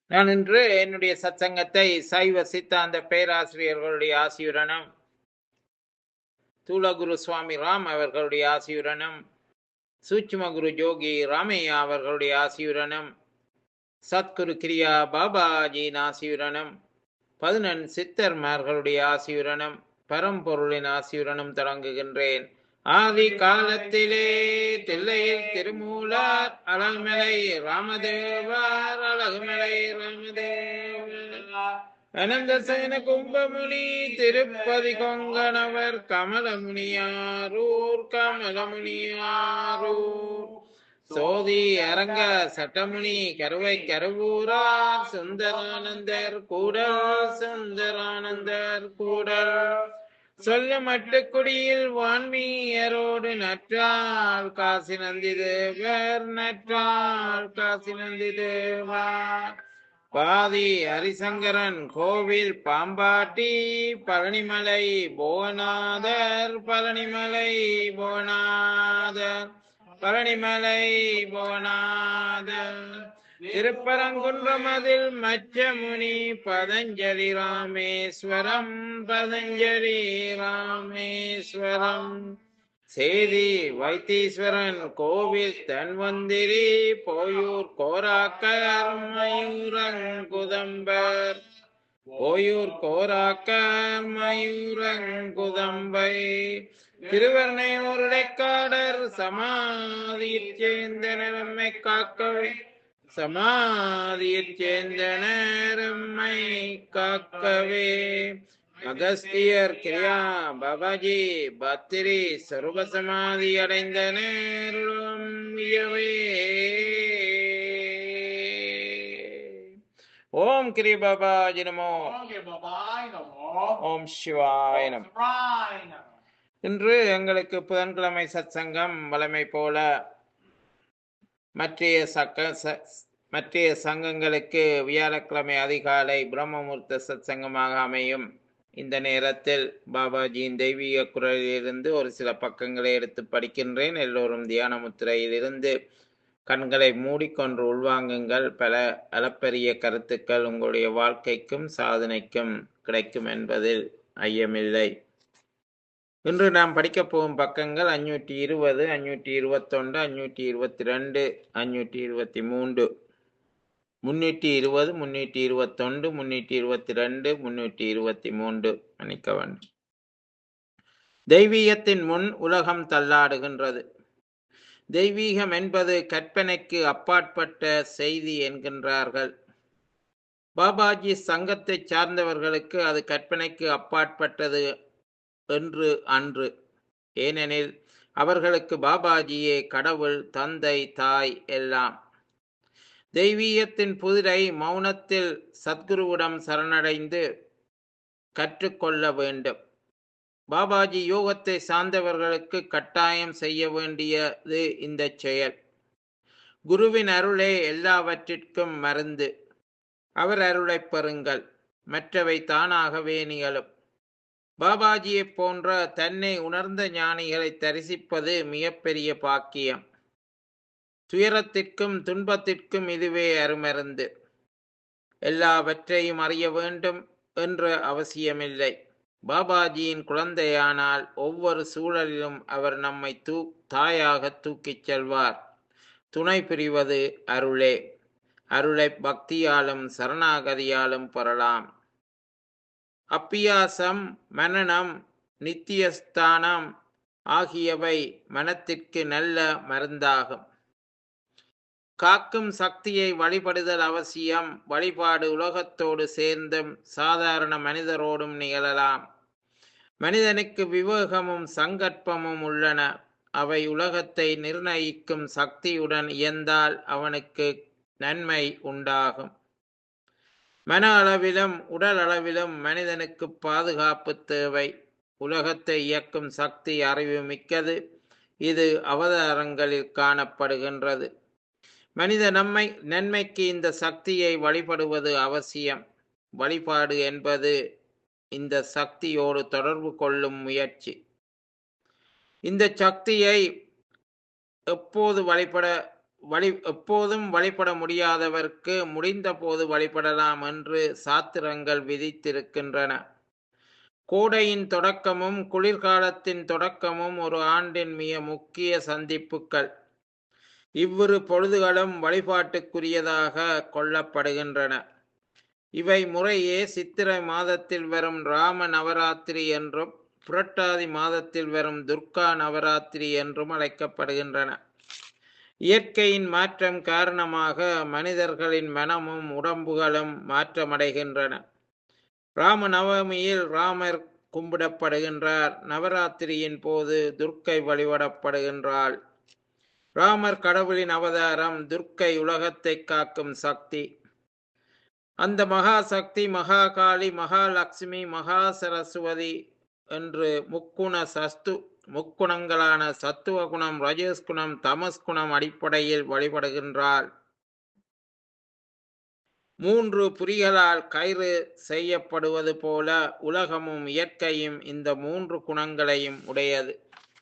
நான் இன்று என்னுடைய சத்சங்கத்தை சைவ சித்தாந்த பேராசிரியர்களுடைய ஆசியுடனும் தூலகுரு சுவாமி ராம் அவர்களுடைய ஆசியுடனும் சூட்சும குரு ஜோகி ராமையா அவர்களுடைய ஆசியுடனும் சத்குரு கிரியா பாபாஜியின் ஆசியுடனும் பதினெண் சித்தர்மார்களுடைய ஆசியுடனும் பரம்பொருளின் ஆசியுடனும் தொடங்குகின்றேன் ஆதி காலத்திலே தில்லையில் திருமூலார் அழகுமலை ராமதேவார் அழகுமலை ராமதேவர் அனந்த சேன கும்பமுனி திருப்பதி கொங்கணவர் கமலமுனியாரூர் கமலமுனியாரூர் சோதி அரங்க சட்டமுனி கருவை கருவூரார் சுந்தரானந்தர் கூடல் சுந்தரானந்தர் கூடல் சொல்ல மட்டுக்குடியில் வான்மீயரோடு நற்றால் காசி நந்தி தேவர் நற்றால் காசி நந்தி தேவர் பாதி ஹரிசங்கரன் கோவில் பாம்பாட்டி பழனிமலை புவனாதர் பழனிமலை புவனாதர் பழனிமலை புவனாதர் திருப்பரங்குன்றமதில் மச்சமுனி பதஞ்சலி ராமேஸ்வரம் பதஞ்சலி ராமேஸ்வரம் சேதி வைத்தீஸ்வரன் கோவில் தன்வந்திரி போயூர் கோராக்கர் மயூரங்குதம்பர் போயூர் கோராக்கர் மயூரங்குதம்பை திருவர்ணையூருடைக்காடர் சமாதியில் சேர்ந்த நிலைமை காக்கவே சமாதியில் சேர்ந்த நேரம்மை காக்கவே அகஸ்தியர் கிரியா பாபாஜி பத்திரி சர்வ சமாதி அடைந்த நேருளம் இயவே ஓம் கிரி பாபாஜி நமோ ஓகே பாபாய் நமோ ஓம் சிவாய நமோ சிவாய் நமோ இன்று எங்களுக்கு புதன்கிழமை சத்சங்கம் வழமை போல மற்றைய சக்க ச- மற்றைய சங்கங்களுக்கு வியாழக்கிழமை அதிகாலை பிரம்மமுகூர்த்த சத்சங்கமாக அமையும் இந்த நேரத்தில் பாபாஜியின் தெய்வீக குரலிலிருந்து ஒரு சில பக்கங்களை எடுத்து படிக்கின்றேன் எல்லோரும் தியான முத்திரையில் இருந்து கண்களை மூடிக்கொண்டு உள்வாங்குங்கள் பல அளப்பரிய கருத்துக்கள் உங்களுடைய வாழ்க்கைக்கும் சாதனைக்கும் கிடைக்கும் என்பதில் ஐயமில்லை இன்று நாம் படிக்கப் போகும் பக்கங்கள் அஞ்சூற்றி இருபது அஞ்சூற்றி இருபத்தொன்று அஞ்சூற்றி இருபத்தி ரெண்டு அஞ்சூற்றி இருபத்தி மூன்று முன்னூற்றி இருபது முன்னூற்றி இருபத்தொன்று முன்னூற்றி இருபத்தி ரெண்டு முன்னூற்றி இருபத்தி மூன்று மன்னிக்க வேண்டும் தெய்வீகத்தின் முன் உலகம் தள்ளாடுகின்றது தெய்வீகம் என்பது கற்பனைக்கு அப்பாற்பட்ட செய்தி என்கின்றார்கள் பாபாஜி சங்கத்தை சார்ந்தவர்களுக்கு அது கற்பனைக்கு அப்பாற்பட்டது என்று அன்று ஏனெனில் அவர்களுக்கு பாபாஜியே கடவுள் தந்தை தாய் எல்லாம் தெய்வீகத்தின் புதிரை மௌனத்தில் சத்குருவிடம் சரணடைந்து கற்றுக்கொள்ள வேண்டும் பாபாஜி யோகத்தை சார்ந்தவர்களுக்கு கட்டாயம் செய்ய வேண்டியது இந்த செயல் குருவின் அருளே எல்லாவற்றிற்கும் மருந்து அவர் அருளைப் பெறுங்கள் மற்றவை தானாகவே நிகழும் பாபாஜியைப் போன்ற தன்னை உணர்ந்த ஞானிகளை தரிசிப்பது மிகப்பெரிய பாக்கியம் துயரத்திற்கும் துன்பத்திற்கும் இதுவே அருமருந்து எல்லாவற்றையும் அறிய வேண்டும் என்ற அவசியமில்லை பாபாஜியின் குழந்தையானால் ஒவ்வொரு சூழலிலும் அவர் நம்மை தூ தாயாக தூக்கிச் செல்வார் துணை புரிவது அருளே அருளை பக்தியாலும் சரணாகதியாலும் பெறலாம் அப்பியாசம் மனனம் நித்தியஸ்தானம் ஆகியவை மனத்திற்கு நல்ல மருந்தாகும் காக்கும் சக்தியை வழிபடுதல் அவசியம் வழிபாடு உலகத்தோடு சேர்ந்தும் சாதாரண மனிதரோடும் நிகழலாம் மனிதனுக்கு விவேகமும் சங்கற்பமும் உள்ளன அவை உலகத்தை நிர்ணயிக்கும் சக்தியுடன் இயந்தால் அவனுக்கு நன்மை உண்டாகும் மன அளவிலும் உடல் அளவிலும் மனிதனுக்கு பாதுகாப்பு தேவை உலகத்தை இயக்கும் சக்தி அறிவு மிக்கது இது அவதாரங்களில் காணப்படுகின்றது மனித நம்மை நன்மைக்கு இந்த சக்தியை வழிபடுவது அவசியம் வழிபாடு என்பது இந்த சக்தியோடு தொடர்பு கொள்ளும் முயற்சி இந்த சக்தியை எப்போது வழிபட வழி எப்போதும் வழிபட முடியாதவர்க்கு முடிந்த போது வழிபடலாம் என்று சாத்திரங்கள் விதித்திருக்கின்றன கோடையின் தொடக்கமும் குளிர்காலத்தின் தொடக்கமும் ஒரு ஆண்டின் மிக முக்கிய சந்திப்புகள் இவ்விரு பொழுதுகளும் வழிபாட்டுக்குரியதாக கொள்ளப்படுகின்றன இவை முறையே சித்திரை மாதத்தில் வரும் ராம நவராத்திரி என்றும் புரட்டாதி மாதத்தில் வரும் துர்கா நவராத்திரி என்றும் அழைக்கப்படுகின்றன இயற்கையின் மாற்றம் காரணமாக மனிதர்களின் மனமும் உடம்புகளும் மாற்றமடைகின்றன ராம நவமியில் ராமர் கும்பிடப்படுகின்றார் நவராத்திரியின் போது துர்க்கை வழிபடப்படுகின்றாள் ராமர் கடவுளின் அவதாரம் துர்க்கை உலகத்தை காக்கும் சக்தி அந்த மகா சக்தி மகாகாளி மகாலட்சுமி மகா சரஸ்வதி என்று முக்குண சஸ்து முக்குணங்களான சத்துவ குணம் ரஜஸ் குணம் தமஸ் குணம் அடிப்படையில் வழிபடுகின்றாள் மூன்று புரிகளால் கயிறு செய்யப்படுவது போல உலகமும் இயற்கையும் இந்த மூன்று குணங்களையும் உடையது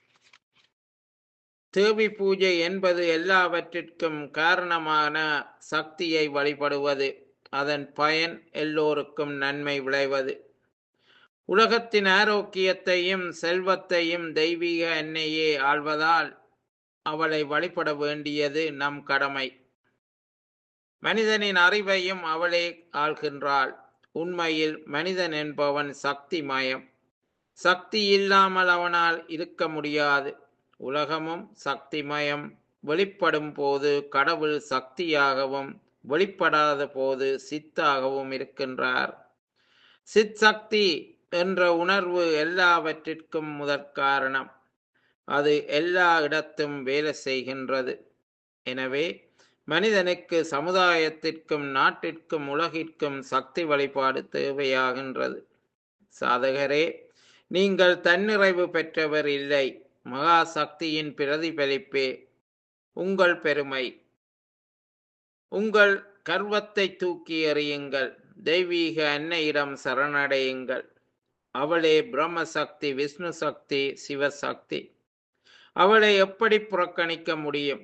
தேவி பூஜை என்பது எல்லாவற்றிற்கும் காரணமான சக்தியை வழிபடுவது அதன் பயன் எல்லோருக்கும் நன்மை விளைவது உலகத்தின் ஆரோக்கியத்தையும் செல்வத்தையும் தெய்வீக எண்ணெயே ஆள்வதால் அவளை வழிபட வேண்டியது நம் கடமை மனிதனின் அறிவையும் அவளே ஆள்கின்றாள் உண்மையில் மனிதன் என்பவன் சக்தி மயம் சக்தி இல்லாமல் அவனால் இருக்க முடியாது உலகமும் சக்திமயம் வெளிப்படும் போது கடவுள் சக்தியாகவும் வெளிப்படாத போது சித்தாகவும் இருக்கின்றார் சித் சக்தி என்ற உணர்வு எல்லாவற்றிற்கும் முதற் காரணம் அது எல்லா இடத்தும் வேலை செய்கின்றது எனவே மனிதனுக்கு சமுதாயத்திற்கும் நாட்டிற்கும் உலகிற்கும் சக்தி வழிபாடு தேவையாகின்றது சாதகரே நீங்கள் தன்னிறைவு பெற்றவர் இல்லை மகா சக்தியின் பிரதிபலிப்பே உங்கள் பெருமை உங்கள் கர்வத்தை தூக்கி எறியுங்கள் தெய்வீக அன்னையிடம் சரணடையுங்கள் அவளே பிரம்ம சக்தி விஷ்ணு சக்தி சிவசக்தி அவளை எப்படி புறக்கணிக்க முடியும்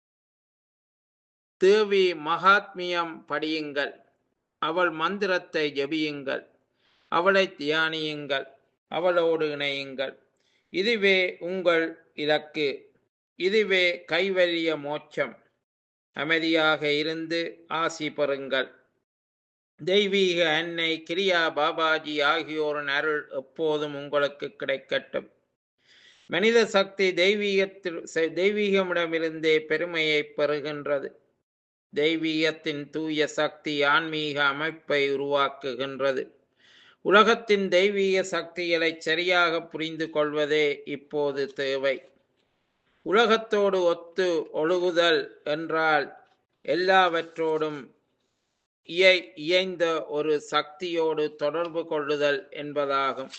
தேவி மகாத்மியம் படியுங்கள் அவள் மந்திரத்தை ஜபியுங்கள் அவளை தியானியுங்கள் அவளோடு இணையுங்கள் இதுவே உங்கள் இலக்கு இதுவே கைவல்ய மோட்சம் அமைதியாக இருந்து ஆசி பெறுங்கள் தெய்வீக அன்னை கிரியா பாபாஜி ஆகியோரின் அருள் எப்போதும் உங்களுக்கு கிடைக்கட்டும் மனித சக்தி தெய்வீகத்தில் தெய்வீகமிடமிருந்தே பெருமையை பெறுகின்றது தெய்வீகத்தின் தூய சக்தி ஆன்மீக அமைப்பை உருவாக்குகின்றது உலகத்தின் தெய்வீக சக்திகளை சரியாக புரிந்து கொள்வதே இப்போது தேவை உலகத்தோடு ஒத்து ஒழுகுதல் என்றால் எல்லாவற்றோடும் இயை இயைந்த ஒரு சக்தியோடு தொடர்பு கொள்ளுதல் என்பதாகும்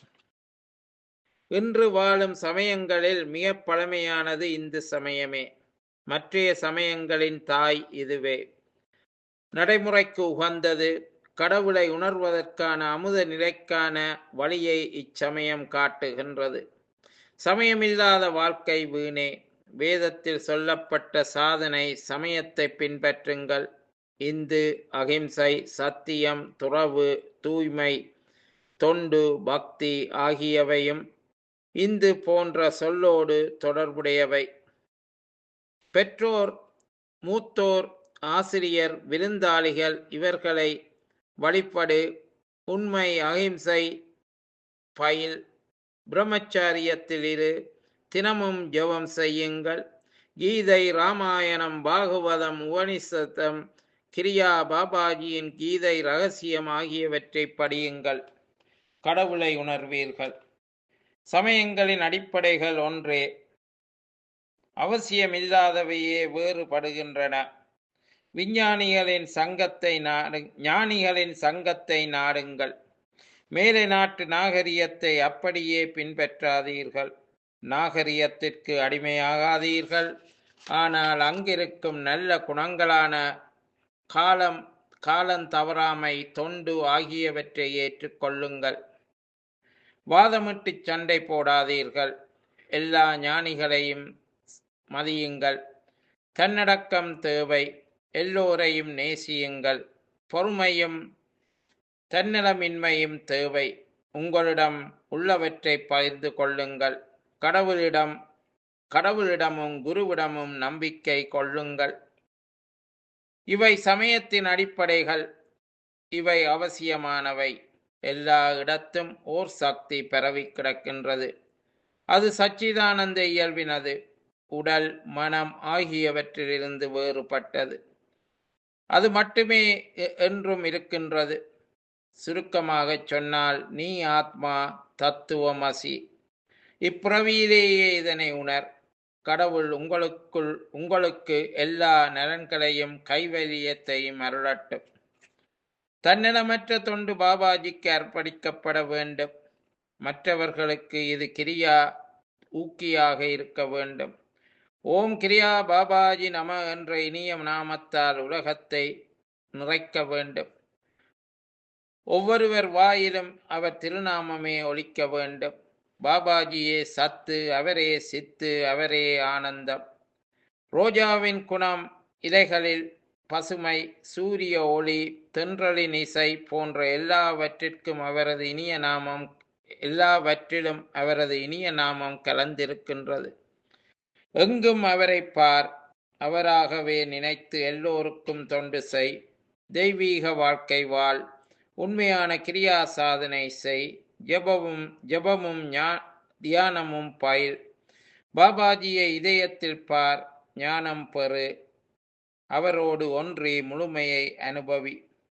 இன்று வாழும் சமயங்களில் மிக பழமையானது இந்து சமயமே மற்றைய சமயங்களின் தாய் இதுவே நடைமுறைக்கு உகந்தது கடவுளை உணர்வதற்கான அமுத நிலைக்கான வழியை இச்சமயம் காட்டுகின்றது சமயமில்லாத வாழ்க்கை வீணே வேதத்தில் சொல்லப்பட்ட சாதனை சமயத்தை பின்பற்றுங்கள் இந்து அகிம்சை சத்தியம் துறவு தூய்மை தொண்டு பக்தி ஆகியவையும் இந்து போன்ற சொல்லோடு தொடர்புடையவை பெற்றோர் மூத்தோர் ஆசிரியர் விருந்தாளிகள் இவர்களை வழிபடு உண்மை அகிம்சை பயில் பிரம்மச்சாரியத்தில் இரு தினமும் ஜெபம் செய்யுங்கள் கீதை ராமாயணம் பாகவதம் உபனிஷதம் கிரியா பாபாஜியின் கீதை ரகசியம் ஆகியவற்றை படியுங்கள் கடவுளை உணர்வீர்கள் சமயங்களின் அடிப்படைகள் ஒன்றே அவசியமில்லாதவையே வேறுபடுகின்றன விஞ்ஞானிகளின் சங்கத்தை நாடு ஞானிகளின் சங்கத்தை நாடுங்கள் மேலை நாட்டு நாகரிகத்தை அப்படியே பின்பற்றாதீர்கள் நாகரிகத்திற்கு அடிமையாகாதீர்கள் ஆனால் அங்கிருக்கும் நல்ல குணங்களான காலம் காலம் தவறாமை தொண்டு ஆகியவற்றை ஏற்றுக்கொள்ளுங்கள் வாதமிட்டு சண்டை போடாதீர்கள் எல்லா ஞானிகளையும் மதியுங்கள் தன்னடக்கம் தேவை எல்லோரையும் நேசியுங்கள் பொறுமையும் தன்னலமின்மையும் தேவை உங்களிடம் உள்ளவற்றை பகிர்ந்து கொள்ளுங்கள் கடவுளிடம் கடவுளிடமும் குருவிடமும் நம்பிக்கை கொள்ளுங்கள் இவை சமயத்தின் அடிப்படைகள் இவை அவசியமானவை எல்லா இடத்தும் ஓர் சக்தி பரவி கிடக்கின்றது அது சச்சிதானந்த இயல்பினது உடல் மனம் ஆகியவற்றிலிருந்து வேறுபட்டது அது மட்டுமே எ- என்றும் இருக்கின்றது சுருக்கமாகச் சொன்னால் நீ ஆத்மா தத்துவமசி இப்பிறவியிலேயே இதனை உணர் கடவுள் உங்களுக்குள் உங்களுக்கு எல்லா நலன்களையும் கைவலியத்தையும் அருளட்டும் தன்னலமற்ற தொண்டு பாபாஜிக்கு அர்ப்பணிக்கப்பட வேண்டும் மற்றவர்களுக்கு இது கிரியா ஊக்கியாக இருக்க வேண்டும் ஓம் கிரியா பாபாஜி நம என்ற இனிய நாமத்தால் உலகத்தை நிறைக்க வேண்டும் ஒவ்வொருவர் வாயிலும் அவர் திருநாமமே ஒலிக்க வேண்டும் பாபாஜியே சத்து அவரே சித்து அவரே ஆனந்தம் ரோஜாவின் குணம் இலைகளில் பசுமை சூரிய ஒளி தென்றலின் இசை போன்ற எல்லாவற்றிற்கும் அவரது இனிய நாமம் எல்லாவற்றிலும் அவரது இனிய நாமம் கலந்திருக்கின்றது எங்கும் அவரை பார் அவராகவே நினைத்து எல்லோருக்கும் தொண்டு செய் தெய்வீக வாழ்க்கை வாழ் உண்மையான கிரியா சாதனை செய் ஜெபமும் ஜெபமும் ஞா- தியானமும் பயில் பாபாஜியை இதயத்தில் பார் ஞானம் பெறு அவரோடு ஒன்றி முழுமையை அனுபவி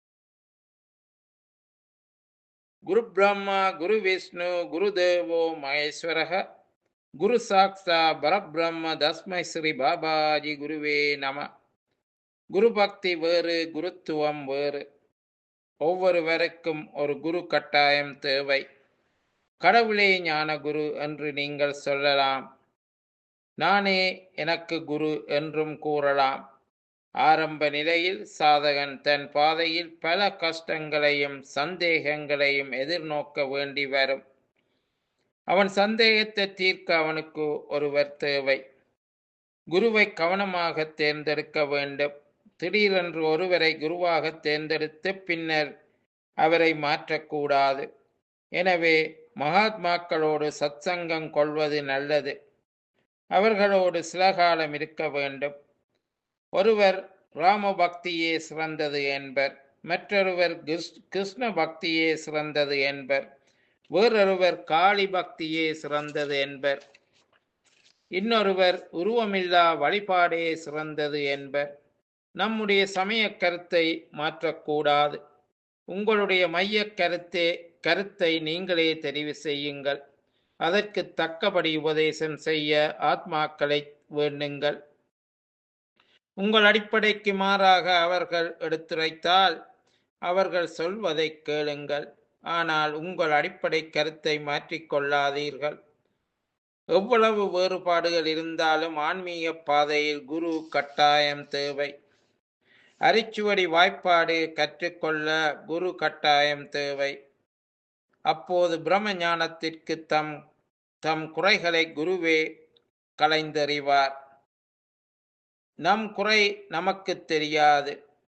குரு பிரம்மா குரு விஷ்ணு குரு தேவோ மகேஸ்வரக குரு சாக்ஷா பரபிரம்ம தஸ்மை ஸ்ரீ பாபாஜி குருவே நம குரு பக்தி வேறு குருத்துவம் வேறு ஒவ்வொருவருக்கும் ஒரு குரு கட்டாயம் தேவை கடவுளே ஞான குரு என்று நீங்கள் சொல்லலாம் நானே எனக்கு குரு என்றும் கூறலாம் ஆரம்ப நிலையில் சாதகன் தன் பாதையில் பல கஷ்டங்களையும் சந்தேகங்களையும் எதிர்நோக்க வேண்டி வரும் அவன் சந்தேகத்தை தீர்க்க அவனுக்கு ஒருவர் தேவை குருவை கவனமாக தேர்ந்தெடுக்க வேண்டும் திடீரென்று ஒருவரை குருவாக தேர்ந்தெடுத்து பின்னர் அவரை மாற்றக்கூடாது எனவே மகாத்மாக்களோடு சத்சங்கம் கொள்வது நல்லது அவர்களோடு சில காலம் இருக்க வேண்டும் ஒருவர் ராம பக்தியே சிறந்தது என்பர் மற்றொருவர் கிருஷ்- கிருஷ்ண பக்தியே சிறந்தது என்பர் வேறொருவர் காளி பக்தியே சிறந்தது என்பர் இன்னொருவர் உருவமில்லா வழிபாடே சிறந்தது என்பர் நம்முடைய சமய கருத்தை மாற்றக்கூடாது உங்களுடைய மைய கருத்தே கருத்தை நீங்களே தெரிவு செய்யுங்கள் அதற்கு தக்கபடி உபதேசம் செய்ய ஆத்மாக்களை வேண்டுங்கள் உங்கள் அடிப்படைக்கு மாறாக அவர்கள் எடுத்துரைத்தால் அவர்கள் சொல்வதை கேளுங்கள் ஆனால் உங்கள் அடிப்படை கருத்தை மாற்றிக்கொள்ளாதீர்கள் எவ்வளவு வேறுபாடுகள் இருந்தாலும் ஆன்மீக பாதையில் குரு கட்டாயம் தேவை அரிச்சுவடி வாய்ப்பாடு கற்றுக்கொள்ள குரு கட்டாயம் தேவை அப்போது பிரம்ம ஞானத்திற்கு தம் தம் குறைகளை குருவே களைந்தறிவார் நம் குறை நமக்கு தெரியாது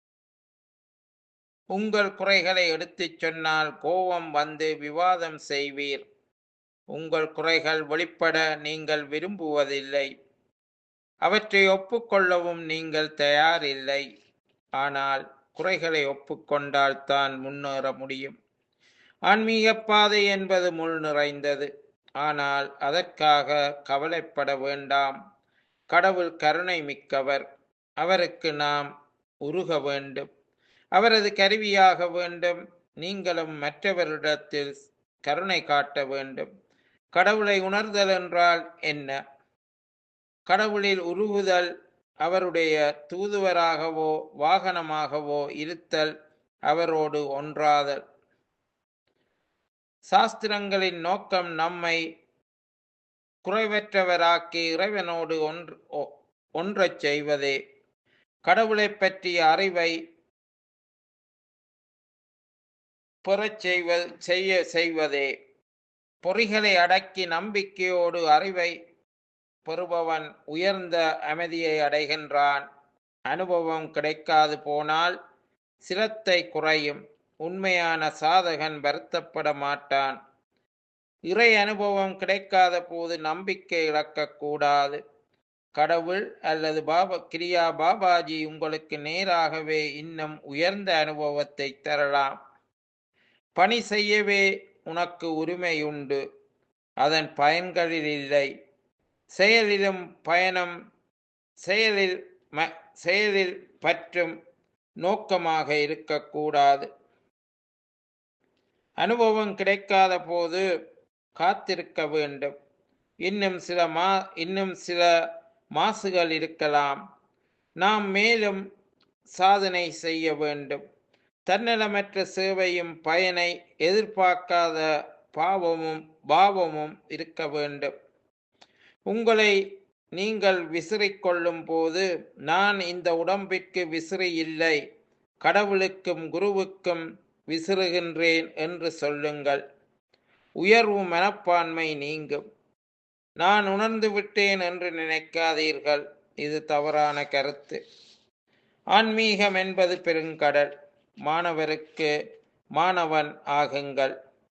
உங்கள் குறைகளை எடுத்துச் சொன்னால் கோபம் வந்து விவாதம் செய்வீர் உங்கள் குறைகள் வெளிப்பட நீங்கள் விரும்புவதில்லை அவற்றை ஒப்புக்கொள்ளவும் நீங்கள் தயாரில்லை ஆனால் குறைகளை ஒப்புக்கொண்டால் தான் முன்னேற முடியும் ஆன்மீக பாதை என்பது முள் நிறைந்தது ஆனால் அதற்காக கவலைப்பட வேண்டாம் கடவுள் கருணை மிக்கவர் அவருக்கு நாம் உருக வேண்டும் அவரது கருவியாக வேண்டும் நீங்களும் மற்றவரிடத்தில் கருணை காட்ட வேண்டும் கடவுளை உணர்தல் என்றால் என்ன கடவுளில் உருகுதல் அவருடைய தூதுவராகவோ வாகனமாகவோ இருத்தல் அவரோடு ஒன்றாதல் சாஸ்திரங்களின் நோக்கம் நம்மை குறைவற்றவராக்கி இறைவனோடு ஒன்று ஒ- ஒன்றச் செய்வதே கடவுளைப் பற்றிய அறிவை பெறச் செய்வ செய்ய செய்வதே பொறிகளை அடக்கி நம்பிக்கையோடு அறிவை பெறுபவன் உயர்ந்த அமைதியை அடைகின்றான் அனுபவம் கிடைக்காது போனால் சிரத்தை குறையும் உண்மையான சாதகன் வருத்தப்பட மாட்டான் இறை அனுபவம் கிடைக்காத போது நம்பிக்கை இழக்கக்கூடாது கடவுள் அல்லது பாபா கிரியா பாபாஜி உங்களுக்கு நேராகவே இன்னும் உயர்ந்த அனுபவத்தை தரலாம் பணி செய்யவே உனக்கு உரிமை உண்டு அதன் பயன்களில் இல்லை செயலிலும் பயணம் செயலில் ம- செயலில் பற்றும் நோக்கமாக இருக்கக்கூடாது அனுபவம் கிடைக்காத போது காத்திருக்க வேண்டும் இன்னும் சில மா இன்னும் சில மாசுகள் இருக்கலாம் நாம் மேலும் சாதனை செய்ய வேண்டும் தன்னலமற்ற சேவையும் பயனை எதிர்பார்க்காத பாவமும் பாவமும் இருக்க வேண்டும் உங்களை நீங்கள் விசிறிக்கொள்ளும் போது நான் இந்த உடம்பிற்கு விசிறி இல்லை கடவுளுக்கும் குருவுக்கும் விசிறுகின்றேன் என்று சொல்லுங்கள் உயர்வு மனப்பான்மை நீங்கும் நான் உணர்ந்து விட்டேன் என்று நினைக்காதீர்கள் இது தவறான கருத்து ஆன்மீகம் என்பது பெருங்கடல் மாணவருக்கு மாணவன் ஆகுங்கள்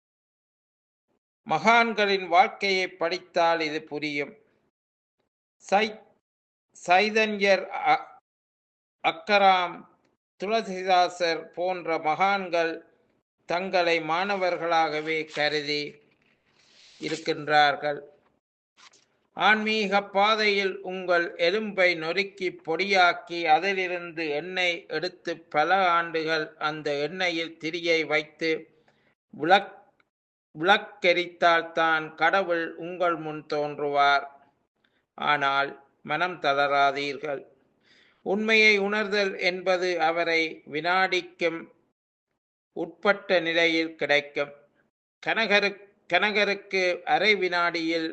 மகான்களின் வாழ்க்கையை படித்தால் இது புரியும் சை சைதன்யர் அ- அக்கராம் துளசிதாசர் போன்ற மகான்கள் தங்களை மாணவர்களாகவே கருதி இருக்கின்றார்கள் ஆன்மீக பாதையில் உங்கள் எலும்பை நொறுக்கி பொடியாக்கி அதிலிருந்து எண்ணெய் எடுத்து பல ஆண்டுகள் அந்த எண்ணெயில் திரியை வைத்து விளக் விளக்கெரித்தால்தான் கடவுள் உங்கள் முன் தோன்றுவார் ஆனால் மனம் தளராதீர்கள் உண்மையை உணர்தல் என்பது அவரை வினாடிக்கும் உட்பட்ட நிலையில் கிடைக்கும் கனகரு கனகருக்கு அரை வினாடியில்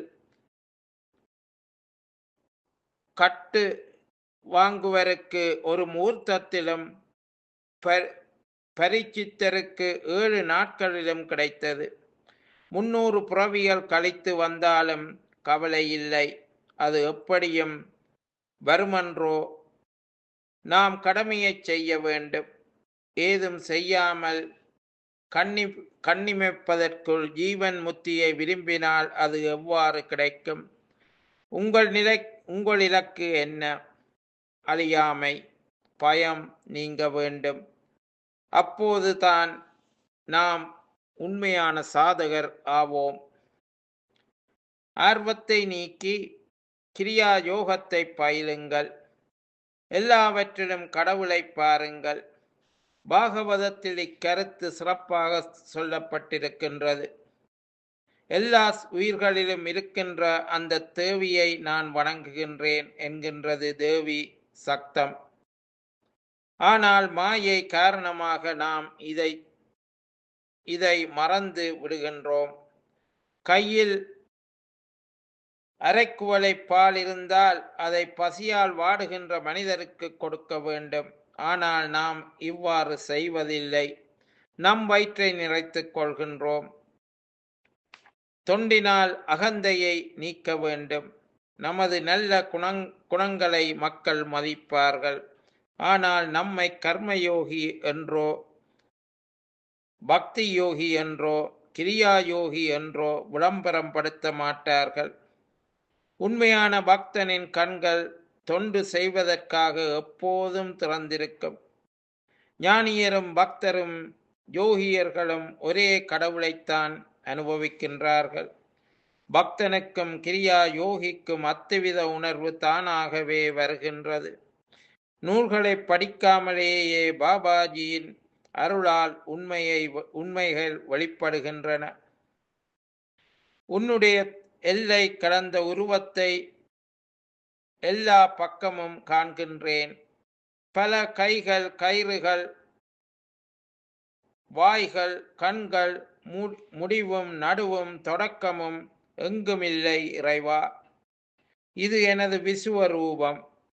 கட்டு வாங்குவருக்கு ஒரு முகூர்த்தத்திலும் ப- பரீட்சித்தருக்கு ஏழு நாட்களிலும் கிடைத்தது முன்னூறு புறவியல் கழித்து வந்தாலும் கவலை இல்லை அது எப்படியும் வருமன்றோ நாம் கடமையைச் செய்ய வேண்டும் ஏதும் செய்யாமல் கண்ணி கண்ணிமைப்பதற்குள் ஜீவன் முத்தியை விரும்பினால் அது எவ்வாறு கிடைக்கும் உங்கள் நிலை உங்கள் இலக்கு என்ன அழியாமை பயம் நீங்க வேண்டும் அப்போது தான் நாம் உண்மையான சாதகர் ஆவோம் ஆர்வத்தை நீக்கி கிரியா யோகத்தை பயிலுங்கள் எல்லாவற்றிலும் கடவுளை பாருங்கள் பாகவதத்தில் இக்கருத்து சிறப்பாக சொல்லப்பட்டிருக்கின்றது எல்லா உயிர்களிலும் இருக்கின்ற அந்த தேவியை நான் வணங்குகின்றேன் என்கின்றது தேவி சக்தம் ஆனால் மாயை காரணமாக நாம் இதை இதை மறந்து விடுகின்றோம் கையில் அரைக்குவளை பால் இருந்தால் அதை பசியால் வாடுகின்ற மனிதருக்கு கொடுக்க வேண்டும் ஆனால் நாம் இவ்வாறு செய்வதில்லை நம் வயிற்றை நிறைத்துக் கொள்கின்றோம் தொண்டினால் அகந்தையை நீக்க வேண்டும் நமது நல்ல குணங் குணங்களை மக்கள் மதிப்பார்கள் ஆனால் நம்மை கர்மயோகி என்றோ பக்தி யோகி என்றோ கிரியா யோகி என்றோ விளம்பரம் படுத்த மாட்டார்கள் உண்மையான பக்தனின் கண்கள் தொண்டு செய்வதற்காக எப்போதும் திறந்திருக்கும் ஞானியரும் பக்தரும் யோகியர்களும் ஒரே கடவுளைத்தான் அனுபவிக்கின்றார்கள் பக்தனுக்கும் கிரியா யோகிக்கும் அத்துவித உணர்வு தானாகவே வருகின்றது நூல்களை படிக்காமலேயே பாபாஜியின் அருளால் உண்மையை உண்மைகள் வெளிப்படுகின்றன உன்னுடைய எல்லை கடந்த உருவத்தை எல்லா பக்கமும் காண்கின்றேன் பல கைகள் கயிறுகள் வாய்கள் கண்கள் மு- முடிவும் நடுவும் தொடக்கமும் எங்குமில்லை இறைவா இது எனது விசுவரூபம்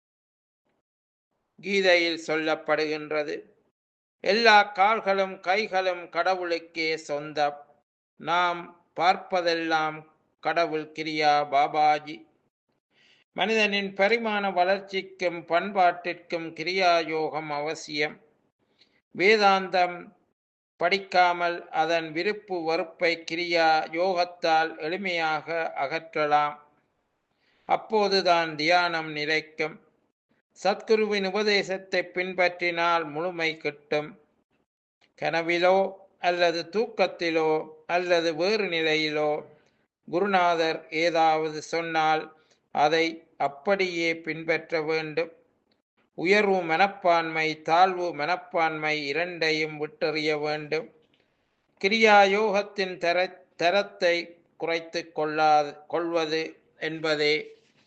கீதையில் சொல்லப்படுகின்றது எல்லா கால்களும் கைகளும் கடவுளுக்கே சொந்தம் நாம் பார்ப்பதெல்லாம் கடவுள் கிரியா பாபாஜி மனிதனின் பரிமாண வளர்ச்சிக்கும் பண்பாட்டிற்கும் கிரியா யோகம் அவசியம் வேதாந்தம் படிக்காமல் அதன் விருப்பு வெறுப்பை கிரியா யோகத்தால் எளிமையாக அகற்றலாம் அப்போதுதான் தியானம் நிலைக்கும் சத்குருவின் உபதேசத்தை பின்பற்றினால் முழுமை கிட்டும் கனவிலோ அல்லது தூக்கத்திலோ அல்லது வேறு நிலையிலோ குருநாதர் ஏதாவது சொன்னால் அதை அப்படியே பின்பற்ற வேண்டும் உயர்வு மனப்பான்மை தாழ்வு மனப்பான்மை இரண்டையும் விட்டறிய வேண்டும் கிரியா யோகத்தின் தர தரத்தை குறைத்து கொள்ளாது கொள்வது என்பதே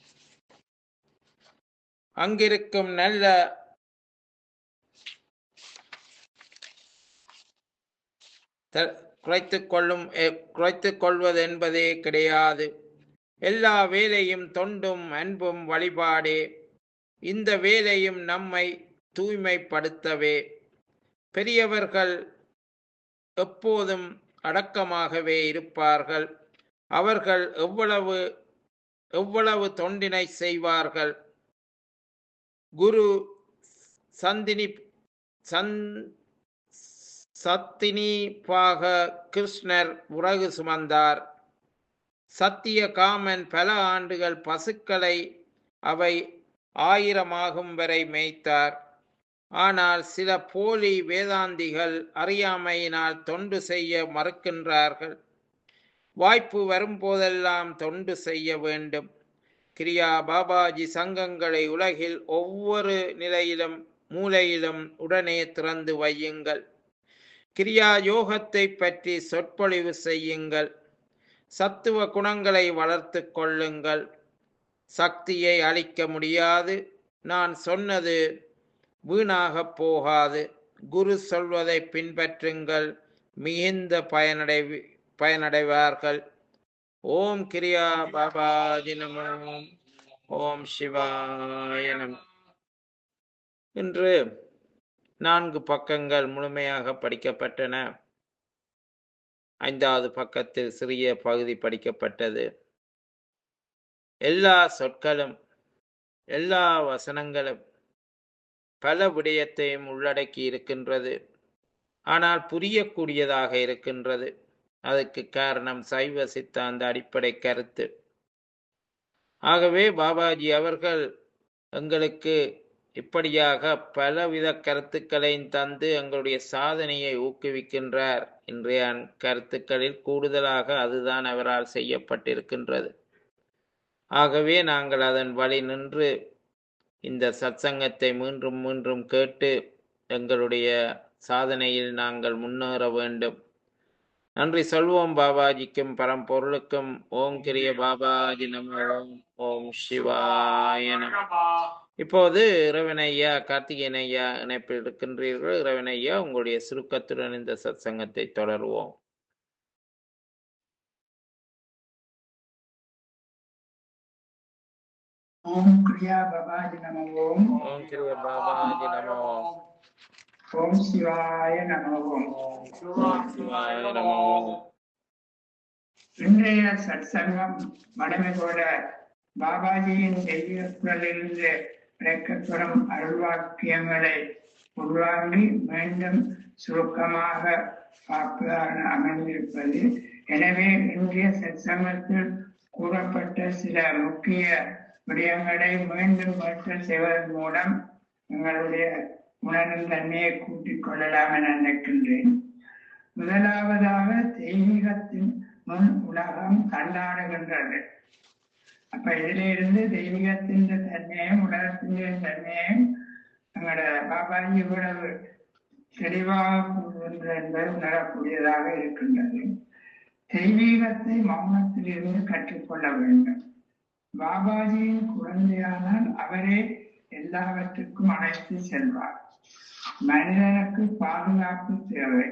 அங்கிருக்கும் நல்ல குறைத்து கொள்ளும் குறைத்து கொள்வது என்பதே கிடையாது எல்லா வேலையும் தொண்டும் அன்பும் வழிபாடே இந்த வேலையும் நம்மை தூய்மைப்படுத்தவே பெரியவர்கள் எப்போதும் அடக்கமாகவே இருப்பார்கள் அவர்கள் எவ்வளவு எவ்வளவு தொண்டினை செய்வார்கள் குரு சந்தினி சந் சத்தினிப்பாக கிருஷ்ணர் உறகு சுமந்தார் சத்திய காமன் பல ஆண்டுகள் பசுக்களை அவை ஆயிரமாகும் வரை மேய்த்தார் ஆனால் சில போலி வேதாந்திகள் அறியாமையினால் தொண்டு செய்ய மறுக்கின்றார்கள் வாய்ப்பு வரும்போதெல்லாம் தொண்டு செய்ய வேண்டும் கிரியா பாபாஜி சங்கங்களை உலகில் ஒவ்வொரு நிலையிலும் மூலையிலும் உடனே திறந்து வையுங்கள் கிரியா யோகத்தை பற்றி சொற்பொழிவு செய்யுங்கள் சத்துவ குணங்களை வளர்த்து கொள்ளுங்கள் சக்தியை அளிக்க முடியாது நான் சொன்னது வீணாக போகாது குரு சொல்வதை பின்பற்றுங்கள் மிகுந்த பயனடை பயனடைவார்கள் ஓம் கிரியா பாபாஜி நம ஓம் சிவாய நம இன்று நான்கு பக்கங்கள் முழுமையாக படிக்கப்பட்டன ஐந்தாவது பக்கத்தில் சிறிய பகுதி படிக்கப்பட்டது எல்லா சொற்களும் எல்லா வசனங்களும் பல விடயத்தையும் உள்ளடக்கி இருக்கின்றது ஆனால் புரியக்கூடியதாக இருக்கின்றது அதுக்கு காரணம் சைவ சித்தாந்த அடிப்படை கருத்து ஆகவே பாபாஜி அவர்கள் எங்களுக்கு இப்படியாக பலவித கருத்துக்களையும் தந்து எங்களுடைய சாதனையை ஊக்குவிக்கின்றார் இன்றைய கருத்துக்களில் கூடுதலாக அதுதான் அவரால் செய்யப்பட்டிருக்கின்றது ஆகவே நாங்கள் அதன் வழி நின்று இந்த சத்சங்கத்தை மீண்டும் மீண்டும் கேட்டு எங்களுடைய சாதனையில் நாங்கள் முன்னேற வேண்டும் நன்றி சொல்வோம் பாபாஜிக்கும் பரம்பொருளுக்கும் ஓம் கிரிய பாபாஜி நம ஓம் ஓம் சிவாய நம இப்போது இரவனையா கார்த்திகேயன் ஐயா இணைப்பில் இருக்கின்றீர்கள் இரவனையா உங்களுடைய சுருக்கத்துடன் இந்த சத்சங்கத்தை தொடருவோம் ஓம் கிரியா பபாஜி நம ஓம் ஓம் கிரிய பாபாஜி நம ஓம் ஓம் சிவாய நம ஓம் ஓம் சிவாய நம ஓம் இன்றைய சத்சங்கம் வடமை போல பாபாஜியின் தெய்வ குரலிலிருந்து கிடைக்கப்பெறும் அருள்வாக்கியங்களை உள்வாங்கி மீண்டும் சுருக்கமாக பார்ப்பதாக அமைந்திருப்பது எனவே இன்றைய சத்சங்கத்தில் கூறப்பட்ட சில முக்கிய விடயங்களை மீண்டும் மீண்டும் செய்வதன் மூலம் எங்களுடைய உணரும் தன்மையை கூட்டிக் கொள்ளலாம் என நினைக்கின்றேன் முதலாவதாக தெய்வீகத்தின் முன் உலகம் தள்ளாடுகின்றது அப்ப இதுல இருந்து தெய்வீகத்தின் தன்மையும் உலகத்தின் தன்மையும் எங்களோட பாபாஜி இவ்வளவு தெளிவாக கூறுகின்ற என்பது உணரக்கூடியதாக இருக்கின்றது தெய்வீகத்தை மௌனத்தில் இருந்து கற்றுக்கொள்ள வேண்டும் பாபாஜியின் குழந்தையானால் அவரே எல்லாவற்றுக்கும் அழைத்து செல்வார் மனிதனுக்கு பாதுகாப்பு தேவை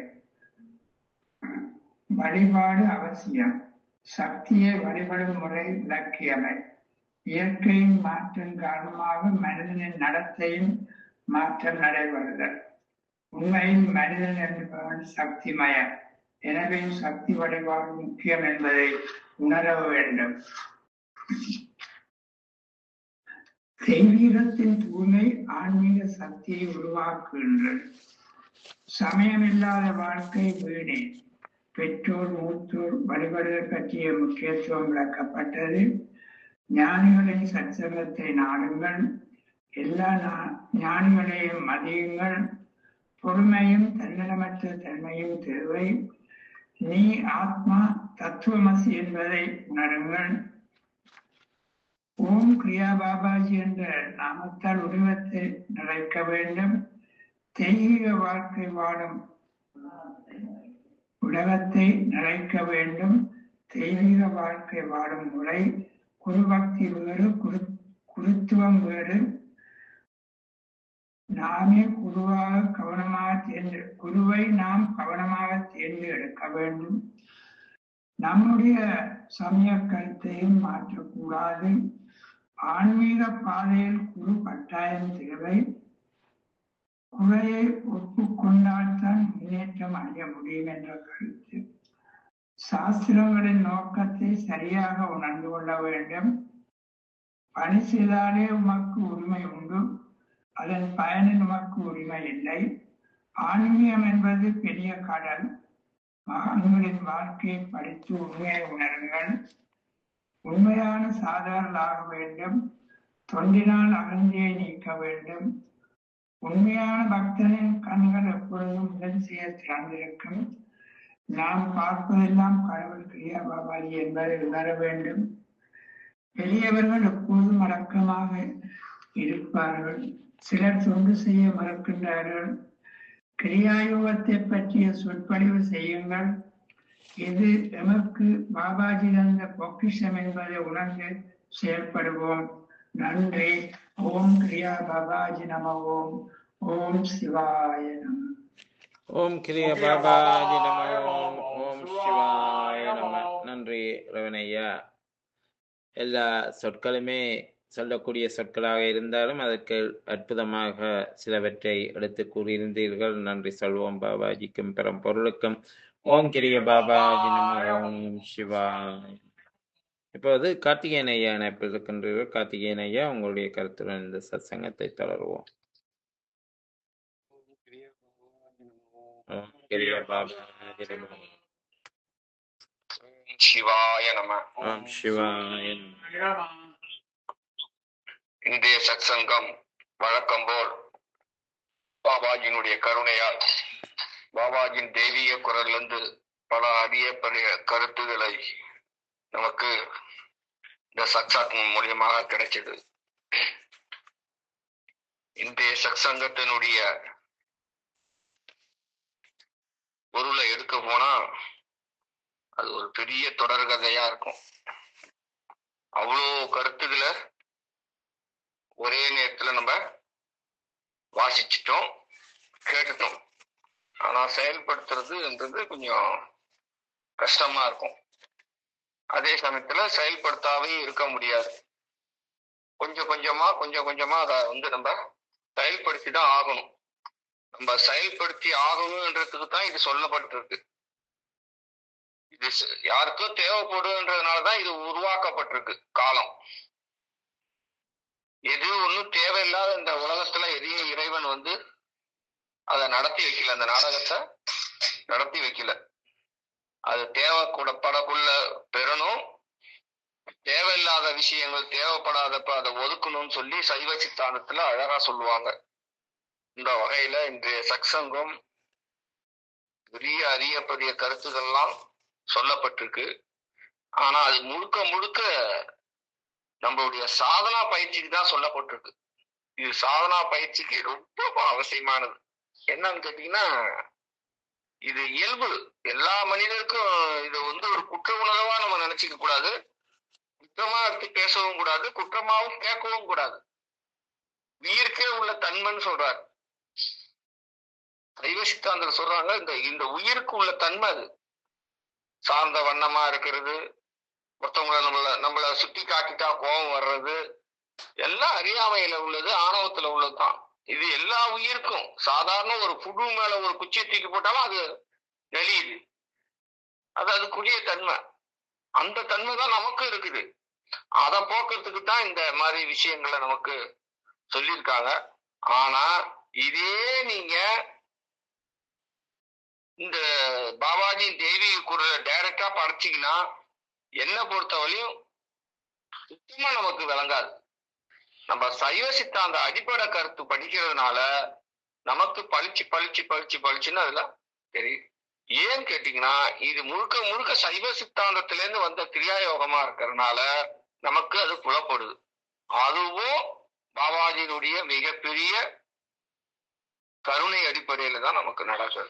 வழிபாடு அவசியம் சக்தியை வழிபடும் முறை விளக்கியவை இயற்கையின் மாற்றம் காரணமாக மனிதனின் நடத்தையும் மாற்றம் நடைபெறுதல் உண்மையில் மனிதன் என்பவன் சக்திமயன் எனவே சக்தி வழிபாடு முக்கியம் என்பதை உணர வேண்டும் தெய்வீகத்தின் தூய்மை ஆன்மீக சக்தியை உருவாக்குகின்றது சமயமில்லாத வாழ்க்கை வீணே பெற்றோர் மூத்தோர் வழிபடுதல் பற்றிய முக்கியத்துவம் விளக்கப்பட்டது ஞானிகளின் சச்சங்கத்தை நாடுங்கள் எல்லா ஞா- ஞானிகளையும் மதியுங்கள் பொறுமையும் தன்னலமற்ற தன்மையும் தேவை நீ ஆத்மா தத்துவமசி என்பதை உணருங்கள் ஓம் கிரியா பாபாஜி என்ற நாமத்தால் உருவத்தை நிறைக்க வேண்டும் தெய்வீக வாழ்க்கை வாழும் உலகத்தை நிறைக்க வேண்டும் தெய்வீக வாழ்க்கை வாழும் முறை குருபக்தி வேறு குரு குருத்துவம் வேறு நாமே குருவாக கவனமாக தேர்ந்து குருவை நாம் கவனமாக தேர்ந்து எடுக்க வேண்டும் நம்முடைய சமய கருத்தையும் மாற்றக்கூடாது ஆன்மீக பாதையில் குரு கட்டாயம் தேவை குறையை ஒப்புக்கொண்டால்தான் முன்னேற்றம் அடைய முடியும் என்ற கருத்து சாஸ்திரங்களின் நோக்கத்தை சரியாக உணர்ந்து கொள்ள வேண்டும் பணி செய்தாலே உமக்கு உரிமை உண்டு அதன் பயனில் உமக்கு உரிமை இல்லை ஆன்மீகம் என்பது பெரிய கடல் மகான்களின் வாழ்க்கையை படித்து உண்மையை உணருங்கள் உண்மையான சாதாரணாக வேண்டும் தொண்டினால் அகந்தியை நீக்க வேண்டும் உண்மையான பக்தனின் கண்கள் எப்பொழுதும் உதவி செய்ய திறந்திருக்கும் நாம் பார்ப்பதெல்லாம் கடவுள் கிரியா பாபாஜி என்பதை உணர வேண்டும் பெரியவர்கள் எப்போதும் அடக்கமாக இருப்பார்கள் சிலர் தொண்டு செய்ய மறக்கின்றார்கள் கிரியாயோகத்தை பற்றிய சொற்பொழிவு செய்யுங்கள் இது எமக்கு பாபாஜி தந்த பொக்கிஷம் என்பதை உணர்ந்து செயல்படுவோம் நன்றி ஓம் கிரியா பாபாஜி நம ஓம் ஓம் சிவாய நம ஓம் கிரிய பாபாஜி நம ஓம் ஓம் சிவாய நம நன்றி ரவணையா எல்லா சொற்களுமே சொல்லக்கூடிய சொற்களாக இருந்தாலும் அதற்கு அற்புதமாக சிலவற்றை எடுத்து கூறியிருந்தீர்கள் நன்றி சொல்வோம் பாபாஜிக்கும் பெரும் பொருளுக்கும் ஓம் கிரிய பாபாஜி நம ஓம் சிவாய் இப்போது கார்த்திகேயன் ஐயா இணைப்பில் இருக்கின்றீர்கள் கார்த்திகேயன் ஐயா உங்களுடைய கருத்துடன் இந்த சத்சங்கத்தை தொடருவோம் ஓம் கிரிய பாபாஜி நம சிவாய நம ஓம் சிவாய நம இந்திய சத்சங்கம் வழக்கம் போல் பாபாஜியினுடைய கருணையால் பாபாஜியின் தெய்வீக குரலிலிருந்து பல அரிய பெரிய கருத்துக்களை நமக்கு இந்த சத்சாத் மூலியமாக கிடைச்சது இன்றைய சத்சங்கத்தினுடைய பொருளை எடுக்க போனா அது ஒரு பெரிய தொடர்கதையா இருக்கும் அவ்வளோ கருத்துக்களை ஒரே நேரத்துல நம்ம வாசிச்சிட்டோம் கேட்டுட்டோம் ஆனா செயல்படுத்துறதுன்றது கொஞ்சம் கஷ்டமா இருக்கும் அதே சமயத்துல செயல்படுத்தாவே இருக்க முடியாது கொஞ்சம் கொஞ்சமா கொஞ்சம் கொஞ்சமா அதை வந்து நம்ம செயல்படுத்தி தான் ஆகணும் நம்ம செயல்படுத்தி ஆகணும்ன்றதுக்கு தான் இது சொல்லப்பட்டிருக்கு இது ச- யாருக்கோ தேவைப்படுன்றதுனாலதான் இது உருவாக்கப்பட்டிருக்கு காலம் எது ஒண்ணும் தேவையில்லாத இந்த உலகத்துல எதையும் இறைவன் வந்து அதை நடத்தி வைக்கல அந்த நாடகத்தை நடத்தி வைக்கல அது தேவைக்கூட படக்குள்ள பெறணும் தேவையில்லாத விஷயங்கள் தேவைப்படாதப்ப அதை ஒதுக்கணும்னு சொல்லி சைவ சித்தாந்தத்துல அழகா சொல்லுவாங்க இந்த வகையில இன்றைய சத்சங்கம் பெரிய அரிய பெரிய கருத்துக்கள்லாம் சொல்லப்பட்டிருக்கு ஆனா அது முழுக்க முழுக்க நம்மளுடைய சாதனா பயிற்சிக்கு தான் சொல்லப்பட்டிருக்கு இது சாதனா பயிற்சிக்கு ரொம்ப அவசியமானது என்னன்னு கேட்டீங்கன்னா இது இயல்பு எல்லா மனிதருக்கும் இது வந்து ஒரு குற்ற உணர்வா நம்ம நினைச்சுக்க கூடாது குற்றமா எடுத்து பேசவும் கூடாது குற்றமாவும் கேட்கவும் கூடாது உயிர்க்கே உள்ள தன்மைன்னு சொல்றாரு சைவ சித்தாந்தர் சொல்றாங்க இந்த இந்த உயிருக்கு உள்ள தன்மை அது சார்ந்த வண்ணமா இருக்கிறது ஒருத்தவங்கள நம்மள நம்மள சுட்டி காட்டிட்டா கோபம் வர்றது எல்லாம் அறியாமையில உள்ளது ஆணவத்துல உள்ளதுதான் இது எல்லா உயிருக்கும் சாதாரண ஒரு புழு மேல ஒரு குச்சியை தூக்கி போட்டாலும் அது நெளியுது அது அதுக்குரிய தன்மை அந்த தன்மை தான் நமக்கும் இருக்குது அதை போக்குறதுக்கு தான் இந்த மாதிரி விஷயங்களை நமக்கு சொல்லியிருக்காங்க ஆனா இதே நீங்க இந்த பாபாஜி தெய்வீக குரலை டைரக்டா படிச்சீங்கன்னா என்ன பொறுத்தவரையும் சுத்தமா நமக்கு விளங்காது நம்ம சைவ சித்தாந்த அடிப்படை கருத்து படிக்கிறதுனால நமக்கு பளிச்சு பளிச்சு பளிச்சு பளிச்சுன்னு அதுல தெரியும் ஏன்னு கேட்டீங்கன்னா இது முழுக்க முழுக்க சைவ சித்தாந்தத்துல இருந்து வந்த கிரியா யோகமா இருக்கிறதுனால நமக்கு அது புலப்படுது அதுவும் பாபாஜியினுடைய மிகப்பெரிய கருணை அடிப்படையில தான் நமக்கு நடக்குது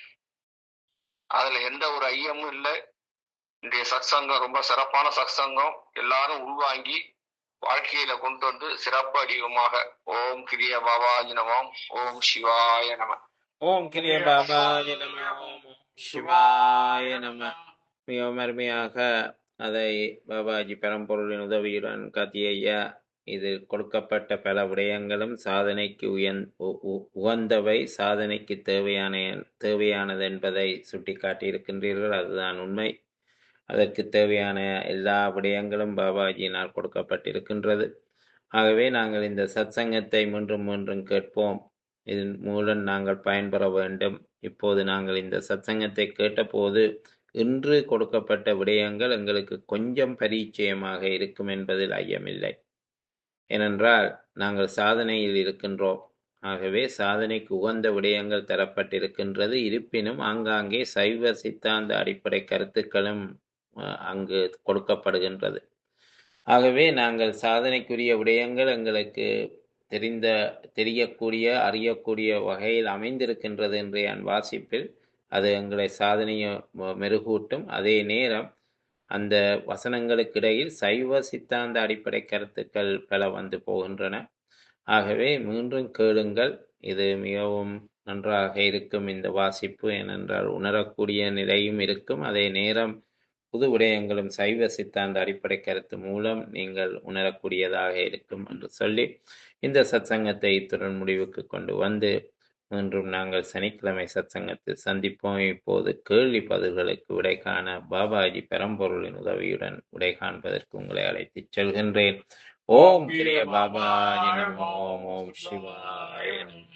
அதுல எந்த ஒரு ஐயமும் இல்லை இன்றைய சத்சங்கம் ரொம்ப சிறப்பான சத்சங்கம் எல்லாரும் உள்வாங்கி வாழ்க்கையில கொண்டு வந்து சிறப்பு அடிவமாக ஓம் கிரிய பாபாஜி நமம் ஓம் சிவாய நம ஓம் கிரிய பாபாய நம ஓம் சிவாய நம மிகவும் அருமையாக அதை பாபாஜி பரம்பொருளின் உதவியுடன் கத்திய இதில் கொடுக்கப்பட்ட பல விடயங்களும் சாதனைக்கு உயன் உ- உ- உகந்தவை சாதனைக்கு தேவையான தேவையானது என்பதை சுட்டிக்காட்டியிருக்கின்றீர்கள் அதுதான் உண்மை அதற்கு தேவையான எல்லா விடயங்களும் பாபாஜியினால் கொடுக்கப்பட்டிருக்கின்றது ஆகவே நாங்கள் இந்த சத்சங்கத்தை மீண்டும் மீண்டும் கேட்போம் இதன் மூலம் நாங்கள் பயன்பெற வேண்டும் இப்போது நாங்கள் இந்த சத்சங்கத்தை கேட்டபோது இன்று கொடுக்கப்பட்ட விடயங்கள் எங்களுக்கு கொஞ்சம் பரிச்சயமாக இருக்கும் என்பதில் ஐயமில்லை ஏனென்றால் நாங்கள் சாதனையில் இருக்கின்றோம் ஆகவே சாதனைக்கு உகந்த விடயங்கள் தரப்பட்டிருக்கின்றது இருப்பினும் ஆங்காங்கே சைவ சித்தாந்த அடிப்படை கருத்துக்களும் அஹ், அங்கு கொடுக்கப்படுகின்றது ஆகவே நாங்கள் சாதனைக்குரிய விடயங்கள் எங்களுக்கு தெரிந்த தெரியக்கூடிய அறியக்கூடிய வகையில் அமைந்திருக்கின்றது இன்றைய வாசிப்பில் அது எங்களை சாதனையை ம- மெருகூட்டும் அதே நேரம் அந்த வசனங்களுக்கு இடையில் சைவ சித்தாந்த அடிப்படை கருத்துக்கள் பல வந்து போகின்றன ஆகவே மீண்டும் கேளுங்கள் இது மிகவும் நன்றாக இருக்கும் இந்த வாசிப்பு ஏனென்றால் உணரக்கூடிய நிலையும் இருக்கும் அதே நேரம் புது விடயங்களும் சைவ சித்தாந்த அடிப்படை கருத்து மூலம் நீங்கள் உணரக்கூடியதாக இருக்கும் என்று சொல்லி இந்த சத்சங்கத்தை இத்துடன் முடிவுக்கு கொண்டு வந்து மீண்டும் நாங்கள் சனிக்கிழமை சத்சங்கத்தில் சந்திப்போம் இப்போது கேள்வி பதில்களுக்கு விடை காண பாபாஜி பெரம்பொருளின் உதவியுடன் விடை காண்பதற்கு உங்களை அழைத்துச் செல்கின்றேன் ஓம் கிரிய பாபாஜி நமோ ஓம் ஓம் சிவாய நமோ